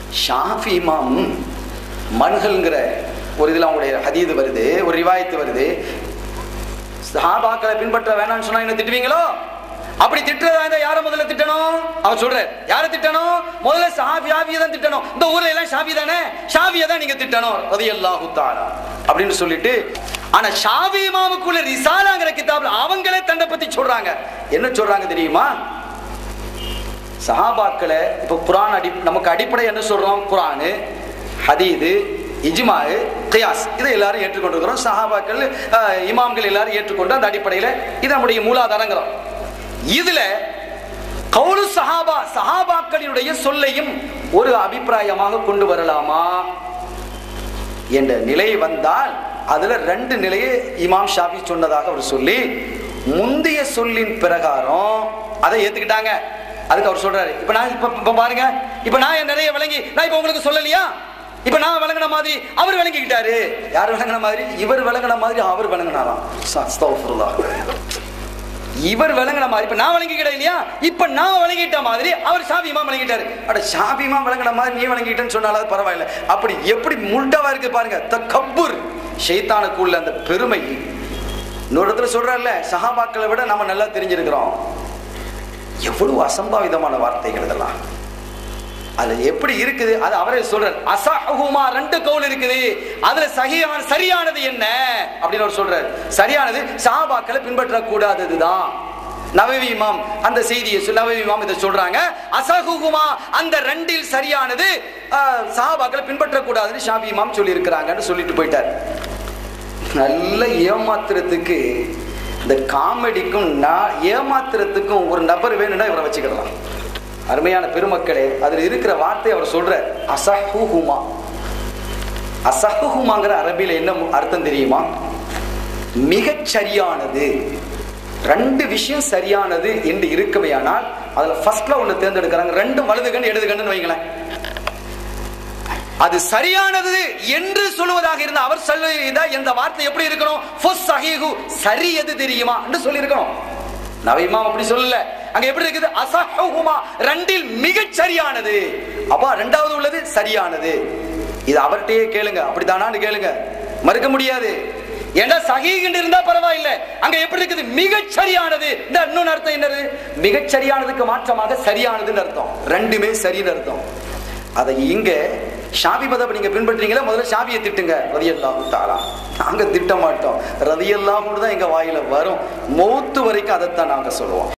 ஷாஃபி இமாம் மன்ஹல்ங்கிற ஒரு இதில் அவங்களுடைய ஹதீது வருது ஒரு ரிவாயத்து வருது சஹாபாக்களை பின்பற்ற வேணாம்னு சொன்னா என்ன திட்டுவீங்களோ அப்படி திட்டுறதா இருந்தா யாரை முதல்ல திட்டணும் அவர் சொல்ற யாரை திட்டணும் முதல்ல ஷாஃபி ஷாஃபியை தான் திட்டணும் இந்த ஊர்ல எல்லாம் ஷாஃபி தானே ஷாஃபியை தான் நீங்க திட்டணும் ரலியல்லாஹு தஆலா அப்படின்னு சொல்லிட்டு ஆனா ஷாஃபி இமாமுக்குள்ள ரிசாலாங்கிற கிதாப்ல அவங்களே தன்னை பத்தி சொல்றாங்க என்ன சொல்றாங்க தெரியுமா சஹாபாக்களை இப்போ குரான் அடி நமக்கு அடிப்படை என்ன சொல்றோம் குரானு ஹதீது இஜ்மாவு கியாஸ் இதை எல்லாரும் ஏற்றுக்கொண்டிருக்கிறோம் சஹாபாக்கள் அஹ், இமாம்கள் எல்லாரும் ஏற்றுக்கொண்டு அந்த அடிப்படையில் இது நம்முடைய மூலாதாரங்கிறோம் இதுல கவுலு சஹாபா சஹாபாக்களினுடைய சொல்லையும் ஒரு அபிப்பிராயமாக கொண்டு வரலாமா என்ற நிலை வந்தால் அதுல ரெண்டு நிலையை இமாம் ஷாஃபி சொன்னதாக அவர் சொல்லி முந்தைய சொல்லின் பிரகாரம் அதை ஏத்துக்கிட்டாங்க அதுக்கு அவர் சொல்றாரு இப்ப நான் இப்ப இப்ப பாருங்க இப்ப நான் என் நிறைய விளங்கி நான் இப்ப உங்களுக்கு சொல்லலையா இப்ப நான் விளங்கின மாதிரி அவர் விளங்கிக்கிட்டாரு யார் விளங்கின மாதிரி இவர் விளங்கின மாதிரி அவர் விளங்கினாராம் அஸ்தக்ஃபிருல்லாஹ். இவர் விளங்கின மாதிரி இப்ப நான் விளங்கிக்கிட்டேன் இல்லையா இப்ப நான் விளங்கிட்ட மாதிரி அவர் ஷாபிமா விளங்கிட்டாரு அட ஷாபிமா விளங்கின மாதிரி நீ விளங்கிட்டேன்னு சொன்னாலும் பரவாயில்ல அப்படி எப்படி முல்டாவா இருக்கு பாருங்க தக்கப்புர் ஷைத்தானுக்குள்ள அந்த பெருமை இன்னொரு இடத்துல சொல்றாருல்ல சஹாபாக்களை விட நம்ம நல்லா தெரிஞ்சிருக்கிறோம் எவ்வளவு அசம்பாவிதமான வார்த்தைகள் இதெல்லாம் அது எப்படி இருக்குது அது அவரே சொல்றார் அசஹுமா ரெண்டு கவுல் இருக்குது அதுல சகியான சரியானது என்ன அப்படின்னு அவர் சொல்றாரு சரியானது சஹாபாக்களை பின்பற்ற கூடாததுதான் நவவி இமாம் அந்த செய்தியை சொல் நவவி இமாம் இதை சொல்றாங்க அசகுகுமா அந்த ரெண்டில் சரியானது ஆஹ், சஹாபாக்களை பின்பற்ற கூடாதுன்னு ஷாபி இமாம் சொல்லி இருக்கிறாங்கன்னு சொல்லிட்டு போயிட்டார் நல்ல ஏமாத்துறதுக்கு இந்த காமெடிக்கும் நான் ஏமாத்துறதுக்கும் ஒரு நபர் வேணும்னா இவரை வச்சுக்கிடலாம் அருமையான பெருமக்களே அதில் இருக்கிற வார்த்தை அவர் சொல்ற அசஹுஹுமா அசஹுஹுமாங்கிற அரபியில என்ன மு- அர்த்தம் தெரியுமா மிகச் சரியானது ரெண்டு விஷயம் சரியானது என்று இருக்குமையானால் அதுல ஃபர்ஸ்ட்ல ஒண்ணு தேர்ந்தெடுக்கிறாங்க ரெண்டும் வலது கண் இடது கண்ணுன்னு வைங்களேன் அது சரியானது என்று சொல்லுவதாக இருந்த அவர் சொல்லுதா இந்த வார்த்தை எப்படி இருக்கணும் ஃபுஸ் சஹீஹு சரி எது தெரியுமா என்று சொல்லி இருக்கணும் நவீமாம் அப்படி சொல்லல அங்க எப்படி இருக்குது அசஹுமா ரெண்டில் மிகச் சரியானது அப்பா ரெண்டாவது உள்ளது சரியானது இது அவர்கிட்டயே கேளுங்க அப்படித்தானான்னு கேளுங்க மறுக்க முடியாது ஏன்னா சகிகிண்டு இருந்தா பரவாயில்லை அங்க எப்படி இருக்குது மிகச் சரியானது இந்த இன்னொன்னு அர்த்தம் என்னது மிகச் சரியானதுக்கு மாற்றமாக சரியானதுன்னு அர்த்தம் ரெண்டுமே சரின்னு அர்த்தம் அதை இங்க ஷாபி மதம் நீங்க பின்பற்றீங்களா முதல்ல ஷாபியை திட்டுங்க ரதியல்லாஹு தாலா நாங்க திட்ட மாட்டோம் ரதியல்லாஹு தான் எங்க வாயில வரும் மௌத்து வரைக்கும் அதைத்தான் நாங்க சொல்லுவோம்